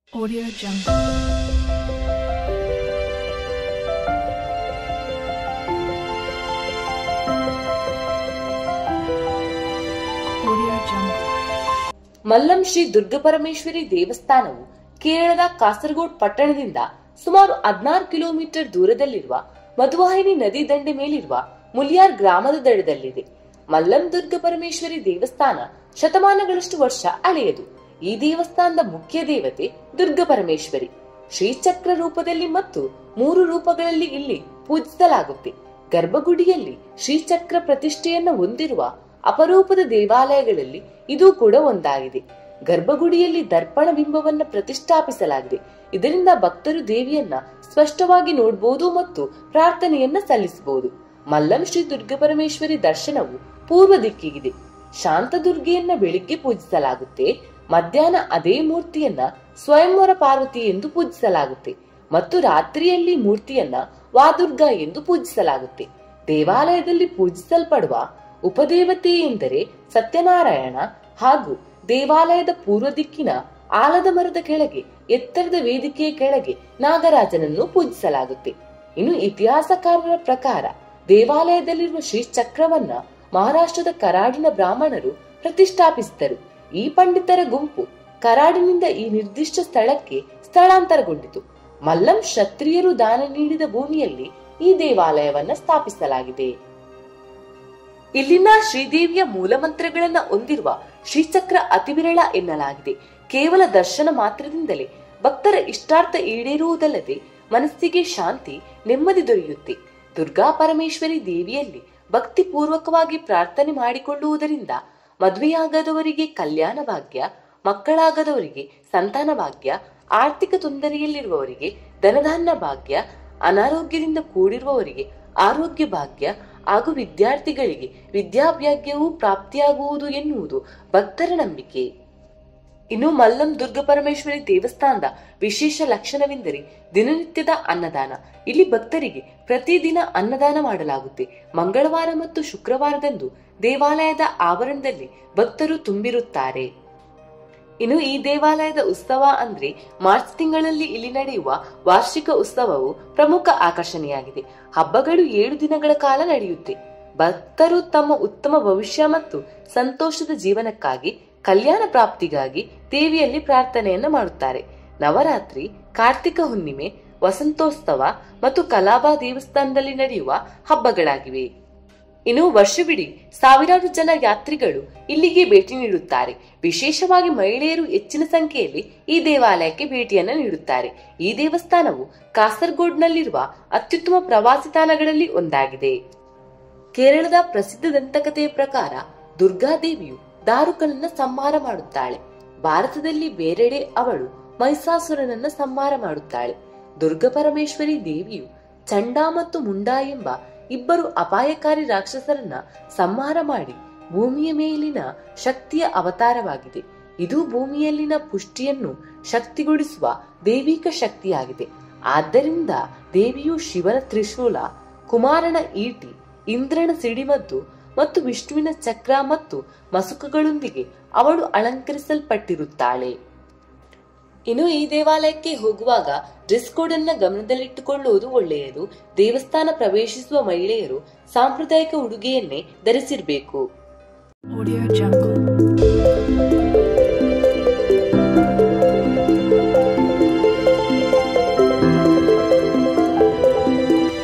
Audio Jungle. Audio Jungle. ಮಲ್ಲಂ Shri ದುರ್ಗಪರಮೇಶ್ವರಿ ದೇವಸ್ಥಾನವು ಕೇರಳದ ಕಾಸರಗೋಡ್ ಪಟ್ಟಣದಿಂದ ಸುಮಾರು ಹದಿನಾರು ಕಿಲೋಮೀಟರ್ ದೂರದಲ್ಲಿರುವ ಮಧುವಾಹಿನಿ ನದಿ ದಂಡೆ ಮೇಲಿರುವ ಮುಲಿಯಾರ್ ಗ್ರಾಮದ ದಡದಲ್ಲಿದೆ ಮಲ್ಲಂ ದುರ್ಗ ಪರಮೇಶ್ವರಿ ದೇವಸ್ಥಾನ ಶತಮಾನಗಳಷ್ಟು ವರ್ಷ ಹಳೆಯದು ಈ ದೇವಸ್ಥಾನದ ಮುಖ್ಯ ದೇವತೆ ದುರ್ಗ ಪರಮೇಶ್ವರಿ ಶ್ರೀಚಕ್ರ ರೂಪದಲ್ಲಿ ಮತ್ತು ಮೂರು ರೂಪಗಳಲ್ಲಿ ಇಲ್ಲಿ ಪೂಜಿಸಲಾಗುತ್ತೆ ಗರ್ಭಗುಡಿಯಲ್ಲಿ ಶ್ರೀಚಕ್ರ ಪ್ರತಿಷ್ಠೆಯನ್ನು ಹೊಂದಿರುವ ಅಪರೂಪದ ದೇವಾಲಯಗಳಲ್ಲಿ ಇದು ಕೂಡ ಒಂದಾಗಿದೆ ಗರ್ಭಗುಡಿಯಲ್ಲಿ ದರ್ಪಣ ಬಿಂಬವನ್ನ ಪ್ರತಿಷ್ಠಾಪಿಸಲಾಗಿದೆ ಇದರಿಂದ ಭಕ್ತರು ದೇವಿಯನ್ನ ಸ್ಪಷ್ಟವಾಗಿ ನೋಡಬಹುದು ಮತ್ತು ಪ್ರಾರ್ಥನೆಯನ್ನ ಸಲ್ಲಿಸಬಹುದು ಮಲ್ಲಂ ಶ್ರೀ ದುರ್ಗಪರಮೇಶ್ವರಿ ದರ್ಶನವು ಪೂರ್ವ ದಿಕ್ಕಿಗಿದೆ ಶಾಂತದುರ್ಗೆಯನ್ನ ಬೆಳಿಗ್ಗೆ ಪೂಜಿಸಲಾಗುತ್ತೆ ಮಧ್ಯಾಹ್ನ ಅದೇ ಮೂರ್ತಿಯನ್ನ ಸ್ವಯಂವರ ಪಾರ್ವತಿ ಎಂದು ಪೂಜಿಸಲಾಗುತ್ತೆ ಮತ್ತು ರಾತ್ರಿಯಲ್ಲಿ ಮೂರ್ತಿಯನ್ನ ವಾದುರ್ಗ ಎಂದು ಪೂಜಿಸಲಾಗುತ್ತೆ ದೇವಾಲಯದಲ್ಲಿ ಪೂಜಿಸಲ್ಪಡುವ ಉಪದೇವತೆ ಎಂದರೆ ಸತ್ಯನಾರಾಯಣ ಹಾಗೂ ದೇವಾಲಯದ ಪೂರ್ವ ದಿಕ್ಕಿನ ಆಲದ ಮರದ ಕೆಳಗೆ ಎತ್ತರದ ವೇದಿಕೆಯ ಕೆಳಗೆ ನಾಗರಾಜನನ್ನು ಪೂಜಿಸಲಾಗುತ್ತೆ ಇನ್ನು ಇತಿಹಾಸಕಾರರ ಪ್ರಕಾರ ದೇವಾಲಯದಲ್ಲಿರುವ ಶ್ರೀ ಚಕ್ರವನ್ನ ಮಹಾರಾಷ್ಟ್ರದ ಕರಾಡಿನ ಬ್ರಾಹ್ಮಣರು ಪ್ರತಿಷ್ಠಾಪಿಸಿದರು ಈ ಪಂಡಿತರ ಗುಂಪು ಕರಾಡಿನಿಂದ ಈ ನಿರ್ದಿಷ್ಟ ಸ್ಥಳಕ್ಕೆ ಸ್ಥಳಾಂತರಗೊಂಡಿತು ಮಲ್ಲಂ ಕ್ಷತ್ರಿಯರು ದಾನ ನೀಡಿದ ಭೂಮಿಯಲ್ಲಿ ಈ ದೇವಾಲಯವನ್ನ ಸ್ಥಾಪಿಸಲಾಗಿದೆ ಇಲ್ಲಿನ ಶ್ರೀದೇವಿಯ ಮೂಲಮಂತ್ರಗಳನ್ನ ಹೊಂದಿರುವ ಶ್ರೀಚಕ್ರ ಅತಿ ವಿರಳ ಎನ್ನಲಾಗಿದೆ ಕೇವಲ ದರ್ಶನ ಮಾತ್ರದಿಂದಲೇ ಭಕ್ತರ ಇಷ್ಟಾರ್ಥ ಈಡೇರುವುದಲ್ಲದೆ ಮನಸ್ಸಿಗೆ ಶಾಂತಿ ನೆಮ್ಮದಿ ದೊರೆಯುತ್ತೆ ದುರ್ಗಾ ಪರಮೇಶ್ವರಿ ದೇವಿಯಲ್ಲಿ ಭಕ್ತಿ ಪೂರ್ವಕವಾಗಿ ಪ್ರಾರ್ಥನೆ ಮಾಡಿಕೊಳ್ಳುವುದರಿಂದ ಮದುವೆಯಾಗದವರಿಗೆ ಕಲ್ಯಾಣ ಭಾಗ್ಯ ಮಕ್ಕಳಾಗದವರಿಗೆ ಸಂತಾನ ಭಾಗ್ಯ ಆರ್ಥಿಕ ತೊಂದರೆಯಲ್ಲಿರುವವರಿಗೆ ಧನಧಾನ್ಯ ಭಾಗ್ಯ ಅನಾರೋಗ್ಯದಿಂದ ಕೂಡಿರುವವರಿಗೆ ಆರೋಗ್ಯ ಭಾಗ್ಯ ಹಾಗೂ ವಿದ್ಯಾರ್ಥಿಗಳಿಗೆ ವಿದ್ಯಾಭಾಗ್ಯವು ಪ್ರಾಪ್ತಿಯಾಗುವುದು ಎನ್ನುವುದು ಭಕ್ತರ ನಂಬಿಕೆ ಇನ್ನು ಮಲ್ಲಂ ದುರ್ಗ ಪರಮೇಶ್ವರಿ ದೇವಸ್ಥಾನದ ವಿಶೇಷ ಲಕ್ಷಣವೆಂದರೆ ದಿನನಿತ್ಯದ ಅನ್ನದಾನ ಇಲ್ಲಿ ಭಕ್ತರಿಗೆ ಪ್ರತಿದಿನ ಅನ್ನದಾನ ಮಾಡಲಾಗುತ್ತೆ ಮಂಗಳವಾರ ಮತ್ತು ಶುಕ್ರವಾರದಂದು ದೇವಾಲಯದ ಆವರಣದಲ್ಲಿ ಭಕ್ತರು ತುಂಬಿರುತ್ತಾರೆ ಇನ್ನು ಈ ದೇವಾಲಯದ ಉತ್ಸವ ಅಂದ್ರೆ ಮಾರ್ಚ್ ತಿಂಗಳಲ್ಲಿ ಇಲ್ಲಿ ನಡೆಯುವ ವಾರ್ಷಿಕ ಉತ್ಸವವು ಪ್ರಮುಖ ಆಕರ್ಷಣೆಯಾಗಿದೆ ಹಬ್ಬಗಳು ಏಳು ದಿನಗಳ ಕಾಲ ನಡೆಯುತ್ತೆ ಭಕ್ತರು ತಮ್ಮ ಉತ್ತಮ ಭವಿಷ್ಯ ಮತ್ತು ಸಂತೋಷದ ಜೀವನಕ್ಕಾಗಿ ಕಲ್ಯಾಣ ಪ್ರಾಪ್ತಿಗಾಗಿ ದೇವಿಯಲ್ಲಿ ಪ್ರಾರ್ಥನೆಯನ್ನ ಮಾಡುತ್ತಾರೆ ನವರಾತ್ರಿ ಕಾರ್ತಿಕ ಹುಣ್ಣಿಮೆ ವಸಂತೋತ್ಸವ ಮತ್ತು ಕಲಾಬಾ ದೇವಸ್ಥಾನದಲ್ಲಿ ನಡೆಯುವ ಹಬ್ಬಗಳಾಗಿವೆ ಇನ್ನು ವರ್ಷವಿಡೀ ಸಾವಿರಾರು ಜನ ಯಾತ್ರಿಗಳು ಇಲ್ಲಿಗೆ ಭೇಟಿ ನೀಡುತ್ತಾರೆ ವಿಶೇಷವಾಗಿ ಮಹಿಳೆಯರು ಹೆಚ್ಚಿನ ಸಂಖ್ಯೆಯಲ್ಲಿ ಈ ದೇವಾಲಯಕ್ಕೆ ಭೇಟಿಯನ್ನು ನೀಡುತ್ತಾರೆ ಈ ದೇವಸ್ಥಾನವು ಕಾಸರಗೋಡ್ನಲ್ಲಿರುವ ಅತ್ಯುತ್ತಮ ಪ್ರವಾಸಿ ತಾಣಗಳಲ್ಲಿ ಒಂದಾಗಿದೆ ಕೇರಳದ ಪ್ರಸಿದ್ಧ ದಂತಕಥೆಯ ಪ್ರಕಾರ ದುರ್ಗಾದೇವಿಯು ದಾರುಕನನ್ನ ಸಂಹಾರ ಮಾಡುತ್ತಾಳೆ ಭಾರತದಲ್ಲಿ ಬೇರೆಡೆ ಅವಳು ಮೈಸಾಸುರನನ್ನ ಸಂಹಾರ ಮಾಡುತ್ತಾಳೆ ದುರ್ಗ ಪರಮೇಶ್ವರಿ ದೇವಿಯು ಚಂಡಾ ಮತ್ತು ಮುಂಡಾ ಎಂಬ ಇಬ್ಬರು ಅಪಾಯಕಾರಿ ರಾಕ್ಷಸರನ್ನ ಸಂಹಾರ ಮಾಡಿ ಭೂಮಿಯ ಮೇಲಿನ ಶಕ್ತಿಯ ಅವತಾರವಾಗಿದೆ ಇದು ಭೂಮಿಯಲ್ಲಿನ ಪುಷ್ಟಿಯನ್ನು ಶಕ್ತಿಗೊಳಿಸುವ ದೈವಿಕ ಶಕ್ತಿಯಾಗಿದೆ ಆದ್ದರಿಂದ ದೇವಿಯು ಶಿವನ ತ್ರಿಶೂಲ ಕುಮಾರನ ಈಟಿ ಇಂದ್ರನ ಸಿಡಿಮದ್ದು ಮತ್ತು ವಿಷ್ಣುವಿನ ಚಕ್ರ ಮತ್ತು ಮಸುಕಗಳೊಂದಿಗೆ ಅವಳು ಅಲಂಕರಿಸಲ್ಪಟ್ಟಿರುತ್ತಾಳೆ ಇನ್ನು ಈ ದೇವಾಲಯಕ್ಕೆ ಹೋಗುವಾಗ ಡ್ರೆಸ್ ಕೋಡ್ ಅನ್ನ ಗಮನದಲ್ಲಿಟ್ಟುಕೊಳ್ಳುವುದು ಒಳ್ಳೆಯದು ದೇವಸ್ಥಾನ ಪ್ರವೇಶಿಸುವ ಮಹಿಳೆಯರು ಸಾಂಪ್ರದಾಯಿಕ ಉಡುಗೆಯನ್ನೇ ಧರಿಸಿರಬೇಕು Audio Jungle.